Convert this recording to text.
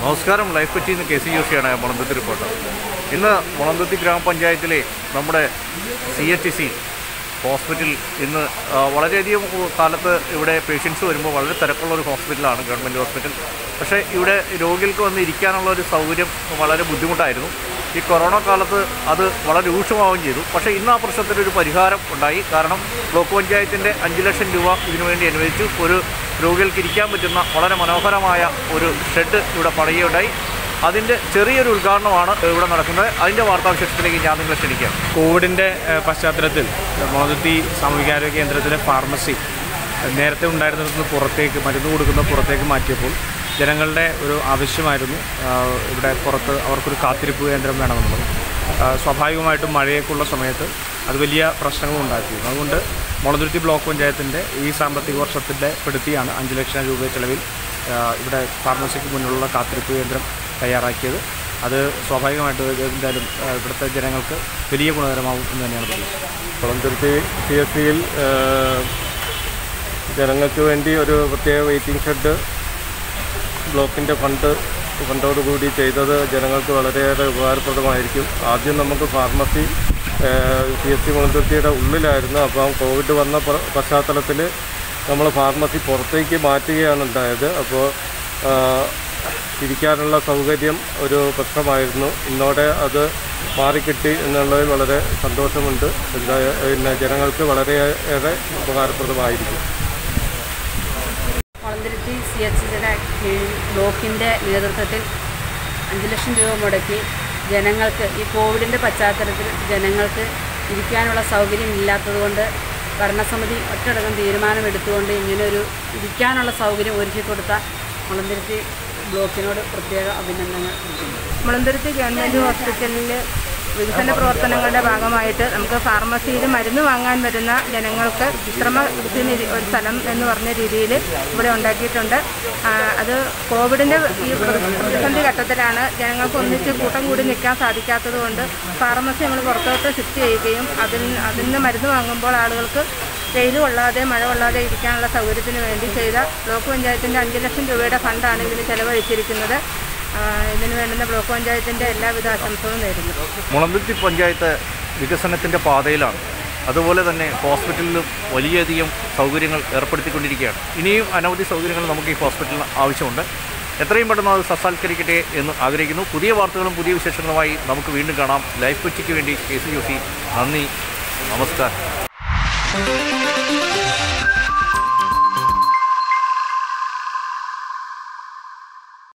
നമസ്കാരം ലൈഫ് കൊച്ചിയിൽ നിന്ന് കെ സി ജോഷിയാണ് മുളന്തുത്തി റിപ്പോർട്ടർ ഇന്ന് മുളന്തുത്തി ഗ്രാമപഞ്ചായത്തിലെ നമ്മുടെ സി എച്ച് സി ഹോസ്പിറ്റൽ ഇന്ന് ആ, വളരെയധികം കാലത്ത് ഇവിടെ പേഷ്യൻസ് വരുമ്പോൾ വളരെ തിരക്കുള്ള ഒരു ഹോസ്പിറ്റലാണ് ഗവൺമെൻറ് ഹോസ്പിറ്റൽ പക്ഷേ ഇവിടെ രോഗികൾക്ക് വന്ന് ഇരിക്കാനുള്ള ഒരു സൗകര്യം വളരെ ബുദ്ധിമുട്ടായിരുന്നു ഈ കൊറോണ കാലത്ത് അത് വളരെ രൂക്ഷമാവുകയും ചെയ്തു പക്ഷേ ഇന്ന് ആ പ്രശ്നത്തിനൊരു പരിഹാരം ഉണ്ടായി കാരണം ബ്ലോക്ക് പഞ്ചായത്തിൻ്റെ അഞ്ച് ലക്ഷം രൂപ ഇതിനുവേണ്ടി അനുവദിച്ചു ഒരു രോഗികൾക്ക് ഇരിക്കാൻ പറ്റുന്ന വളരെ മനോഹരമായ ഒരു ഷെഡ് ഇവിടെ പണിയുണ്ടായി അതിൻ്റെ ചെറിയൊരു ഉദ്ഘാടനമാണ് ഇവിടെ നടക്കുന്നത് അതിൻ്റെ വാർത്താവിശേഷത്തിലേക്ക് ഞാൻ നിങ്ങളെ ക്ഷണിക്കാം കോവിഡിൻ്റെ ഏഹ്, പശ്ചാത്തലത്തിൽ മോദത്തി സാമൂഹികാരോഗ്യ കേന്ദ്രത്തിലെ ഫാർമസി നേരത്തെ ഉണ്ടായിരുന്നിടത്ത് നിന്ന് പുറത്തേക്ക് മരുന്ന് കൊടുക്കുന്ന പുറത്തേക്ക് മാറ്റിയപ്പോൾ ജനങ്ങളുടെ ഒരു ആവശ്യമായിരുന്നു ആഹ്, ഇവിടെ പുറത്ത് അവർക്കൊരു കാത്തിരിപ്പ് കേന്ദ്രം വേണമെന്നുള്ളത് ആഹ്, സ്വാഭാവികമായിട്ടും മഴയൊക്കെയുള്ള സമയത്ത് അത് വലിയ പ്രശ്നങ്ങൾ ഉണ്ടാക്കിയിരുന്നു അതുകൊണ്ട് മുളന്തുരുത്തി ബ്ലോക്ക് പഞ്ചായത്തിൻ്റെ ഈ സാമ്പത്തിക വർഷത്തിൻ്റെ പെടുത്തിയാണ് അഞ്ച് ലക്ഷം രൂപ ചെലവിൽ ആഹ്, ഇവിടെ ഫാർമസിക്ക് മുന്നിലുള്ള കാത്തിരിപ്പ് കേന്ദ്രം തയ്യാറാക്കിയത് അത് സ്വാഭാവികമായിട്ട് എന്തായാലും ആ, ഇവിടുത്തെ ജനങ്ങൾക്ക് വലിയ ഗുണകരമാവും എന്ന് തന്നെയാണ് പ്രതീക്ഷിക്കുന്നത് കുളന്തുരുത്തി സി എസ് സിയിൽ ജനങ്ങൾക്ക് വേണ്ടി ഒരു പ്രത്യേക വെയിറ്റിംഗ് ഷെഡ് ബ്ലോക്കിൻ്റെ ഫണ്ട് ഫണ്ടോടുകൂടി ചെയ്തത് ജനങ്ങൾക്ക് വളരെയേറെ ഉപകാരപ്രദമായിരിക്കും ആദ്യം നമുക്ക് ഫാർമസി സി എസ് സി കുളന്തുരുത്തിയുടെ ഉള്ളിലായിരുന്നു അപ്പം കോവിഡ് വന്ന പ- പശ്ചാത്തലത്തിൽ നമ്മൾ ഫാർമസി പുറത്തേക്ക് മാറ്റുകയാണ് ഉണ്ടായത് അപ്പോൾ ഇരിക്കാനുള്ള സൗകര്യം ഒരു പ്രശ്നമായിരുന്നു ഇന്നോടെ അത് മാറിക്കിട്ടി എന്നുള്ളതിൽ വളരെ സന്തോഷമുണ്ട് എന്താ പിന്നെ ജനങ്ങൾക്ക് വളരെയേറെ ഉപകാരപ്രദമായിരിക്കും കൊളന്തുരുത്തി സി എച്ച് സിയുടെ കീഴിൽ ബ്ലോക്കിൻ്റെ നേതൃത്വത്തിൽ അഞ്ച് ലക്ഷം രൂപ മുടക്കി ജനങ്ങൾക്ക് ഈ കോവിഡിൻ്റെ പശ്ചാത്തലത്തിൽ ജനങ്ങൾക്ക് ഇരിക്കാനുള്ള സൗകര്യം ഇല്ലാത്തതുകൊണ്ട് ഭരണസമിതി ഒറ്റടങ്കം തീരുമാനമെടുത്തുകൊണ്ട് ഇങ്ങനൊരു ഇരിക്കാനുള്ള സൗകര്യം ഒരുക്കി കൊടുത്ത കൊളന്തുരുത്തി ബ്ലോക്കിനോട് പ്രത്യേക അഭിനന്ദനങ്ങൾ അറിയിക്കുന്നു മുളന്തുരുത്തി ഗവൺമെൻറ് ഹോസ്പിറ്റലിൽ വികസന പ്രവർത്തനങ്ങളുടെ ഭാഗമായിട്ട് നമുക്ക് ഫാർമസിയിൽ മരുന്ന് വാങ്ങാൻ വരുന്ന ജനങ്ങൾക്ക് വിശ്രമത്തിന് ഒരു സ്ഥലം എന്ന് പറഞ്ഞ രീതിയിൽ ഇവിടെ ഉണ്ടാക്കിയിട്ടുണ്ട് ആ, അത് കോവിഡിൻ്റെ ഈ പ്ര- പ്രതിസന്ധി ഘട്ടത്തിലാണ് ജനങ്ങൾക്ക് ഒന്നിച്ച് കൂട്ടം കൂടി നിൽക്കാൻ സാധിക്കാത്തത് കൊണ്ട് ഫാർമസി നമ്മൾ പുറത്തോട്ട് ഷിഫ്റ്റ് ചെയ്യുകയും അതിൽ അതിൽ നിന്ന് മരുന്ന് വാങ്ങുമ്പോൾ ആളുകൾക്ക് വെയിൽ കൊള്ളാതെ മഴ കൊള്ളാതെ ഇരിക്കാനുള്ള സൗകര്യത്തിന് വേണ്ടി ചെയ്ത ബ്ലോക്ക് പഞ്ചായത്തിൻ്റെ അഞ്ച് ലക്ഷം രൂപയുടെ ഫണ്ടാണ് ഇതിന് ചെലവഴിച്ചിരിക്കുന്നത് ആ, ഇതിന് വേണ്ടുന്ന ബ്ലോക്ക് പഞ്ചായത്തിൻ്റെ എല്ലാവിധ ആശംസകളും നേരുന്നു മുളന്തുരുത്തി പഞ്ചായത്ത് വികസനത്തിൻ്റെ പാതയിലാണ് അതുപോലെ തന്നെ ഹോസ്പിറ്റലിലും വലിയധികം സൗകര്യങ്ങൾ ഏർപ്പെടുത്തിക്കൊണ്ടിരിക്കുകയാണ് ഇനിയും അനവധി സൗകര്യങ്ങൾ നമുക്ക് ഈ ഹോസ്പിറ്റലിന് ആവശ്യമുണ്ട് എത്രയും പെട്ടെന്ന് അത് സസാൽക്കരിക്കട്ടെ എന്ന് ആഗ്രഹിക്കുന്നു പുതിയ വാർത്തകളും പുതിയ വിശേഷങ്ങളുമായി നമുക്ക് വീണ്ടും കാണാം ലൈഫ് കൊച്ചിക്ക് വേണ്ടി കെ സി ജോഷി നന്ദി നമസ്കാരം